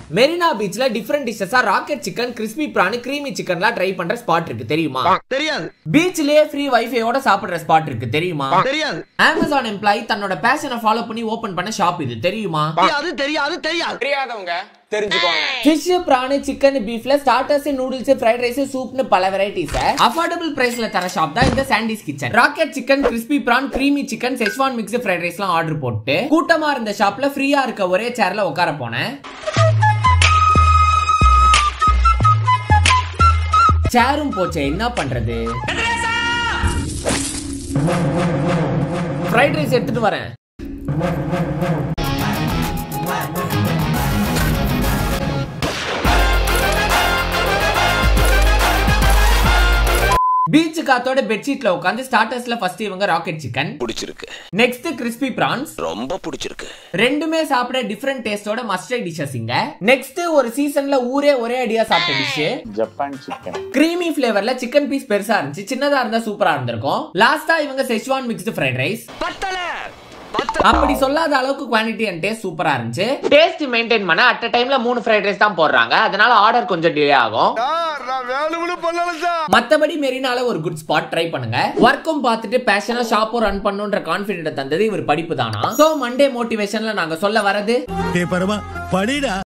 மெரினா பீச்ல டிஃபரெண்ட் டிஷஸா rocket chicken crispy prawn creamy சிக்கன்லாம் ட்ரை பண்ற ஸ்பாட் இருக்கு தெரியுமா தெரியாது பீச்லயே ஃப்ரீ வைஃபையோட சாப்பிடுற ஸ்பாட் இருக்கு தெரியுமா தெரியாது அமேசான் எம்ப்ளாயி தன்னோட பேஷனை ஃபாலோ பண்ணி ஓபன் பண்ண ஷாப் இது தெரியுமா தெரியாது தெரியாது தெரியாது தெரியாதவங்க தெரிஞ்சுக்கோங்க ஃபிஷ் பிரான் சிக்கன் பீஃப்ல ஸ்டார்டர்ஸ் நூடுல்ஸ் ஃப்ரைட் ரைஸ் சூப்னு பல வெரைட்டிஸ் அஃபோர்டபுள் பிரைஸ்ல தர ஷாப் தான் இந்த Sandy's kitchen rocket chicken crispy prawn creamy chicken Schezwan mix fried ரைஸ்லாம் ஆர்டர் போட்டு கூட்டமா இருந்த ஷாப்ல ஃப்ரீயா இருக்க ஒரே சேர்ல உட்கார போனேன் சேரும் போச்சே என்ன பண்றது ஃப்ரைட் ரைஸ் எடுத்துட்டு வரேன் பீச் காத்தோட பெட்ஷீட்ல உட்காந்து ஸ்டார்டர்ஸ்ல ஃபர்ஸ்ட் இவங்க ராக்கெட் சிக்கன் பிடிச்சிருக்கு நெக்ஸ்ட் கிறிஸ்பி பிரான்ஸ் ரொம்ப பிடிச்சிருக்கு ரெண்டுமே சாப்பிட டிஃபரெண்ட் டேஸ்டோட மஸ்டர்ட் டிஷஸ் இங்க நெக்ஸ்ட் ஒரு சீசன்ல ஊரே ஒரே ஐடியா சாப்பிட்ட டிஷ் ஜப்பான் சிக்கன் கிரீமி ஃபிளேவர்ல சிக்கன் பீஸ் பெருசா இருந்துச்சு சின்னதா இருந்தா சூப்பரா இருந்திருக்கும் லாஸ்டா இவங்க செச்வான் மிக்ஸ்டு ஃப்ரைட் ரைஸ் அப்படி சொல்லாத அளவுக்கு குவாண்டிட்டி அண்ட் டேஸ்ட் சூப்பரா இருந்துச்சு டேஸ்ட் மெயின்டைன் பண்ண அட் டைம்ல மூணு ஃப்ரைட் ரைஸ் தான் போடுறாங்க அதனால ஆர்டர் கொஞ்சம் டிலே ஆகும் மத்தபடி மெரினால ஒரு குட் ஸ்பாட் ட்ரை பண்ணுங்க ஒர்க்கும் பார்த்துட்டு பேஷனா ஷாப்பும் ரன் பண்ணுன்ற கான்பிடென்ட் தந்தது இவர் படிப்பு தானா சோ மண்டே மோட்டிவேஷன்ல நாங்க சொல்ல வரது படிடா